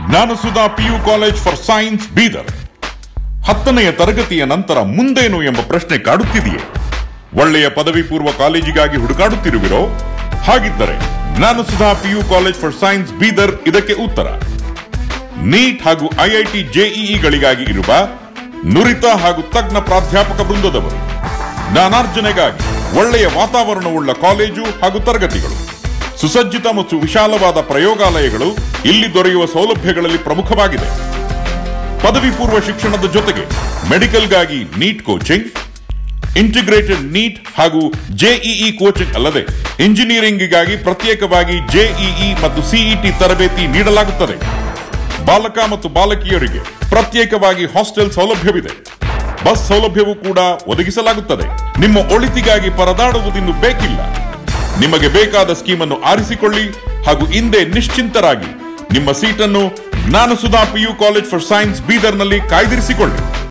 ಜ್ಞಾನಸುಧಾ PU college for science Bidar ಹತ್ತನೆಯ ತರಗತಿಯ ನಂತರ ಮುಂದೇನು ಎಂಬ ಪ್ರಶ್ನೆ ಕಾಡುತ್ತಿದೆಯೇ ಒಳ್ಳೆಯ ಪದವಿ ಪೂರ್ವ ಕಾಲೇಜಿಗಾಗಿ ಹುಡುಕಾಡುತ್ತಿರುವಿರೋ ಹಾಗಿದ್ದರೆ Jnanasudha PU college for science Bidar ಇದಕ್ಕೆ ಉತ್ತರ ನೀಟ್ ಹಾಗೂ ಐಐಟಿ ಜೆಇಇಗಳಿಗಾಗಿ ಇರುವ ನುರಿತ ಹಾಗೂ ತಜ್ಞ ಪ್ರಾಧ್ಯಾಪಕ ವೃಂದದವರು ಜ್ಞಾನಾರ್ಜನೆಗಾಗಿ ಒಳ್ಳೆಯ ವಾತಾವರಣವುಳ್ಳ ಕಾಲೇಜು ಹಾಗೂ ತರಗತಿಗಳು ಸುಸಜ್ಜಿತ ಮತ್ತು ವಿಶಾಲವಾದ ಪ್ರಯೋಗಾಲಯಗಳು ಇಲ್ಲಿ ದೊರೆಯುವ ಸೌಲಭ್ಯಗಳಲ್ಲಿ ಪ್ರಮುಖವಾಗಿದೆ ಪದವಿ ಪೂರ್ವ ಶಿಕ್ಷಣದ ಜೊತೆಗೆ ಮೆಡಿಕಲ್ಗಾಗಿ ನೀಟ್ ಕೋಚಿಂಗ್ ಇಂಟಿಗ್ರೇಟೆಡ್ ನೀಟ್ ಹಾಗೂ ಜೆಇಇ ಕೋಚಿಂಗ್ ಅಲ್ಲದೆ ಇಂಜಿನಿಯರಿಂಗ್ಗಾಗಿ ಪ್ರತ್ಯೇಕವಾಗಿ ಜೆಇಇ ಮತ್ತು ಸಿಇಟಿ ತರಬೇತಿ ನೀಡಲಾಗುತ್ತದೆ ಬಾಲಕ ಮತ್ತು ಬಾಲಕಿಯರಿಗೆ ಪ್ರತ್ಯೇಕವಾಗಿ ಹಾಸ್ಟೆಲ್ ಸೌಲಭ್ಯವಿದೆ ಬಸ್ ಸೌಲಭ್ಯವೂ ಕೂಡ ಒದಗಿಸಲಾಗುತ್ತದೆ ನಿಮ್ಮ ಒಳಿತಿಗಾಗಿ ಪರದಾಡುವುದಿನ್ನು ಬೇಕಿಲ್ಲ ನಿಮಗೆ ಬೇಕಾದ ಸ್ಕೀಮನ್ನು ಆರಿಸಿಕೊಳ್ಳಿ ಹಾಗೂ ಹಿಂದೆ ನಿಶ್ಚಿಂತರಾಗಿ ನಿಮ್ಮ ಸೀಟನ್ನು Jnanasudha PU college for science ಬೀದರ್ನಲ್ಲಿ ಕಾಯ್ದಿರಿಸಿಕೊಳ್ಳಿ